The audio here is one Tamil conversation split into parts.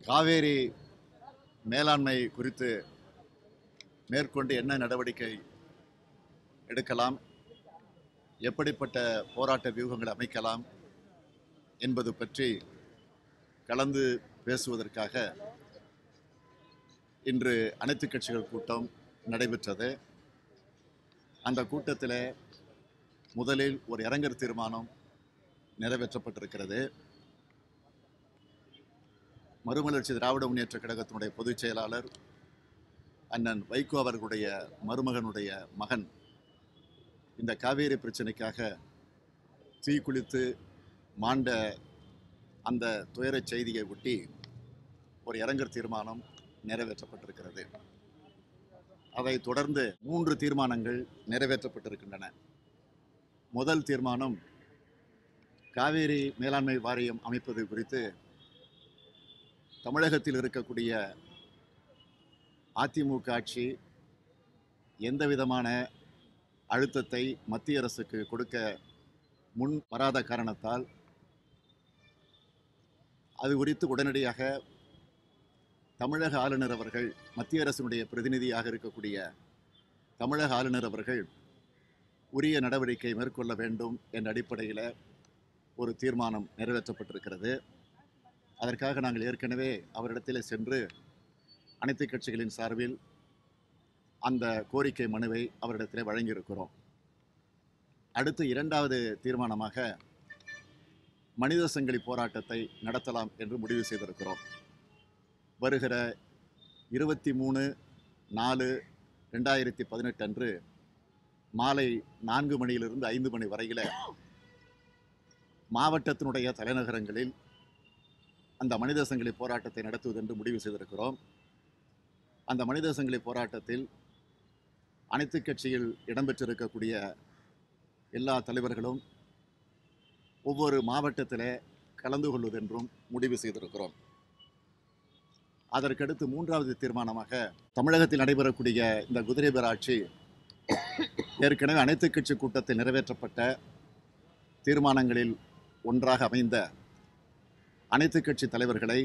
காவேரி மேலாண்மை குறித்து மேற்கொண்டு என்ன நடவடிக்கை எடுக்கலாம் எப்படிப்பட்ட போராட்ட வியூகங்களை அமைக்கலாம் என்பது பற்றி கலந்து பேசுவதற்காக இன்று அனைத்து கட்சிகள் கூட்டம் நடைபெற்றது அந்த கூட்டத்தில் முதலில் ஒரு இரங்கல் தீர்மானம் நிறைவேற்றப்பட்டிருக்கிறது மறுமலர்ச்சி திராவிட முன்னேற்ற கழகத்தினுடைய பொதுச் செயலாளர் அண்ணன் வைகோ அவர்களுடைய மருமகனுடைய மகன் இந்த காவேரி பிரச்சனைக்காக தீக்குளித்து மாண்ட அந்த துயரச் செய்தியை ஒட்டி ஒரு இரங்கல் தீர்மானம் நிறைவேற்றப்பட்டிருக்கிறது அதைத் தொடர்ந்து மூன்று தீர்மானங்கள் நிறைவேற்றப்பட்டிருக்கின்றன முதல் தீர்மானம் காவேரி மேலாண்மை வாரியம் அமைப்பது குறித்து தமிழகத்தில் இருக்கக்கூடிய அதிமுக ஆட்சி எந்த விதமான அழுத்தத்தை மத்திய அரசுக்கு கொடுக்க முன் வராத காரணத்தால் அது குறித்து உடனடியாக தமிழக ஆளுநர் அவர்கள் மத்திய அரசினுடைய பிரதிநிதியாக இருக்கக்கூடிய தமிழக ஆளுநர் அவர்கள் உரிய நடவடிக்கை மேற்கொள்ள வேண்டும் என்ற அடிப்படையில் ஒரு தீர்மானம் நிறைவேற்றப்பட்டிருக்கிறது அதற்காக நாங்கள் ஏற்கனவே அவரிடத்தில் சென்று அனைத்து கட்சிகளின் சார்பில் அந்த கோரிக்கை மனுவை அவரிடத்தில் வழங்கியிருக்கிறோம் அடுத்து இரண்டாவது தீர்மானமாக மனித சங்கிலி போராட்டத்தை நடத்தலாம் என்று முடிவு செய்திருக்கிறோம் வருகிற இருபத்தி மூணு நாலு ரெண்டாயிரத்தி பதினெட்டு அன்று மாலை நான்கு மணியிலிருந்து ஐந்து மணி வரையில் மாவட்டத்தினுடைய தலைநகரங்களில் அந்த மனித சங்கிலி போராட்டத்தை நடத்துவது என்று முடிவு செய்திருக்கிறோம் அந்த மனித சங்கிலி போராட்டத்தில் அனைத்து கட்சியில் இடம்பெற்றிருக்கக்கூடிய எல்லா தலைவர்களும் ஒவ்வொரு மாவட்டத்தில் கலந்து கொள்வதென்றும் முடிவு செய்திருக்கிறோம் அதற்கடுத்து மூன்றாவது தீர்மானமாக தமிழகத்தில் நடைபெறக்கூடிய இந்த குதிரை பேராட்சி ஏற்கனவே அனைத்து கட்சி கூட்டத்தில் நிறைவேற்றப்பட்ட தீர்மானங்களில் ஒன்றாக அமைந்த அனைத்து கட்சி தலைவர்களை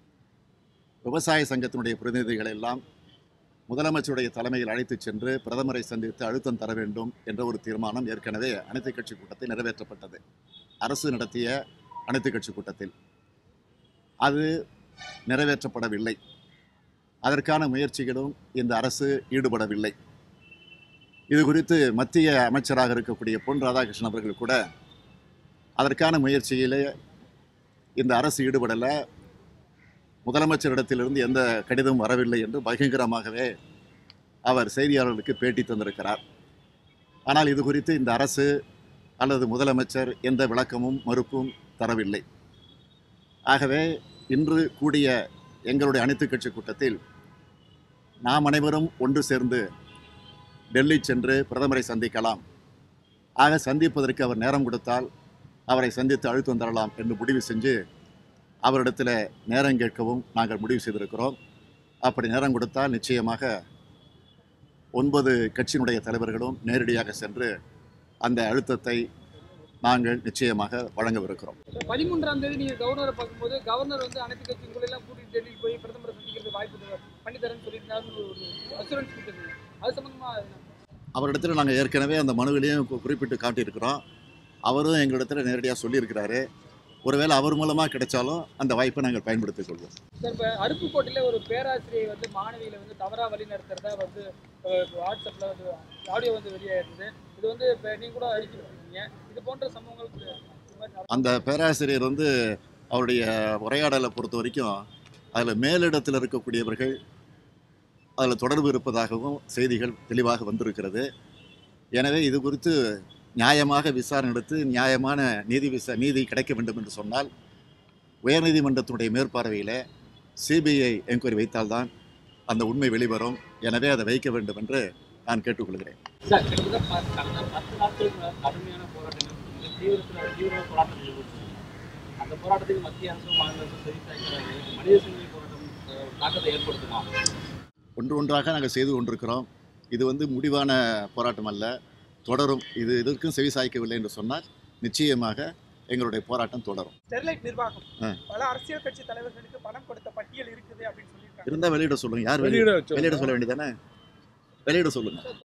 விவசாய சங்கத்தினுடைய பிரதிநிதிகளை எல்லாம் முதலமைச்சருடைய தலைமையில் அழைத்துச் சென்று பிரதமரை சந்தித்து அழுத்தம் தர வேண்டும் என்ற ஒரு தீர்மானம் ஏற்கனவே அனைத்து கட்சி கூட்டத்தில் நிறைவேற்றப்பட்டது அரசு நடத்திய அனைத்து கட்சி கூட்டத்தில் அது நிறைவேற்றப்படவில்லை அதற்கான முயற்சிகளும் இந்த அரசு ஈடுபடவில்லை இது குறித்து மத்திய அமைச்சராக இருக்கக்கூடிய பொன் ராதாகிருஷ்ணன் அவர்கள் கூட அதற்கான முயற்சியிலே இந்த அரசு ஈடுபடலை முதலமைச்சரிடத்திலிருந்து எந்த கடிதமும் வரவில்லை என்று பகிரங்கமாகவே அவர் செய்தியாளர்களுக்கு பேட்டி தந்திருக்கிறார் ஆனால் இது குறித்து இந்த அரசு அல்லது முதலமைச்சர் எந்த விளக்கமும் மறுப்பும் தரவில்லை ஆகவே இன்று கூடிய எங்களுடைய அனைத்து கட்சி கூட்டத்தில் நாம் அனைவரும் ஒன்று சேர்ந்து டெல்லி சென்று பிரதமரை சந்திக்கலாம் ஆக சந்திப்பதற்கு அவர் நேரம் கொடுத்தால் அவரை சந்தித்து அழுத்தம் தரலாம் என்று முடிவு செஞ்சு அவரிடத்தில் நேரம் கேட்கவும் நாங்கள் முடிவு செய்திருக்கிறோம் அப்படி நேரம் கொடுத்தால் நிச்சயமாக ஒன்பது கட்சியினுடைய தலைவர்களும் நேரடியாக சென்று அந்த அழுத்தத்தை நாங்கள் நிச்சயமாக வழங்கவிருக்கிறோம் பதிமூன்றாம் தேதி நீங்க கவர்னரை பார்க்கும்போது கவர்னர் வந்து அனைத்து கட்சிகளை எல்லாம் கூட்டிட்டு டெல்லிக்கு போய் பிரதமரை சந்திக்கிறது வாய்ப்பு தர- பண்ணி தரேன்னு சொல்லியிருந்தாருன்னு ஒரு அசூரன்ஸ் கொடுத்துருந்தீங்க அது சம்பந்தமா அவரிடத்தில் நாங்கள் ஏற்கனவே அந்த மனுவிலையும் கு- குறிப்பிட்டு காட்டியிருக்கிறோம் அவரும் எங்களிடத்தில் நேரடியாக சொல்லியிருக்கிறாரு ஒருவேளை அவர் மூலமாக கிடைச்சாலும் அந்த வாய்ப்பை நாங்கள் பயன்படுத்திக் கொள்வோம் சார் இப்போ அருப்புக்கோட்டையில் ஒரு பேராசிரியை வந்து மாணவிகளை வந்து தவறாக வழி நடத்துறதா வந்து அஹ், வாட்ஸ்அப்பில் வந்து ஆடியோ வந்து வெளியாயிருந்தது இது வந்து இப்போ நீங்கள் கூட அழிச்சிருக்கீங்க இது போன்ற சம்பவங்களுக்கு இது மாதிரி நடக்கும். அந்த பேராசிரியர் வந்து அவருடைய உரையாடலை பொறுத்த வரைக்கும் அதில் மேலிடத்தில் இருக்கக்கூடியவர்கள் அதில் தொடர்பு இருப்பதாகவும் செய்திகள் தெளிவாக வந்திருக்கிறது எனவே இது குறித்து நியாயமாக விசாரணை எடுத்து நியாயமான நீதி விசா நீதி கிடைக்க வேண்டும் என்று சொன்னால் உயர்நீதிமன்றத்தினுடைய மேற்பார்வையில் சிபிஐ என்கொயரி வைத்தால்தான் அந்த உண்மை வெளிவரும் எனவே அதை வைக்க வேண்டும் என்று நான் கேட்டுக்கொள்கிறேன் சார் கிட்டத்தட்ட பத்து- கடந்த பத்து நாட்களுக்கு மேல கடுமையான போராட்டங்கள் மிக தீவிரத்தில் தீவிர போராட்டத்தில் ஈடுபட்டு அந்த போராட்டத்துக்கு மத்திய அரசும் மாநில அரசும் சரி சாய்க்கிறாங்க மனித சங்கிலி போராட்டம் அஹ், தாக்கத்தை ஏற்படுத்துமா ஒன்று ஒன்றாக நாங்கள் செய்து கொண்டிருக்கிறோம் இது வந்து முடிவான போராட்டம் அல்ல தொடரும் இது இதற்கும் செவி சாய்க்கவில்லை என்று சொன்னால் நிச்சயமாக எங்களுடைய போராட்டம் தொடரும் ஸ்டெர்லைட் நிர்வாகம் ஆ. பல அரசியல் கட்சி தலைவர்களுக்கு பணம் கொடுத்த பட்டியல் அப்படின்னு சொல்லியிருக்காங்க இருந்தா வெளியிட சொல்லுங்க யார் வெளியிட வெளியிட வச்சு வெளியிட சொல்ல வேண்டியதானே வெளியிட சொல்லுங்க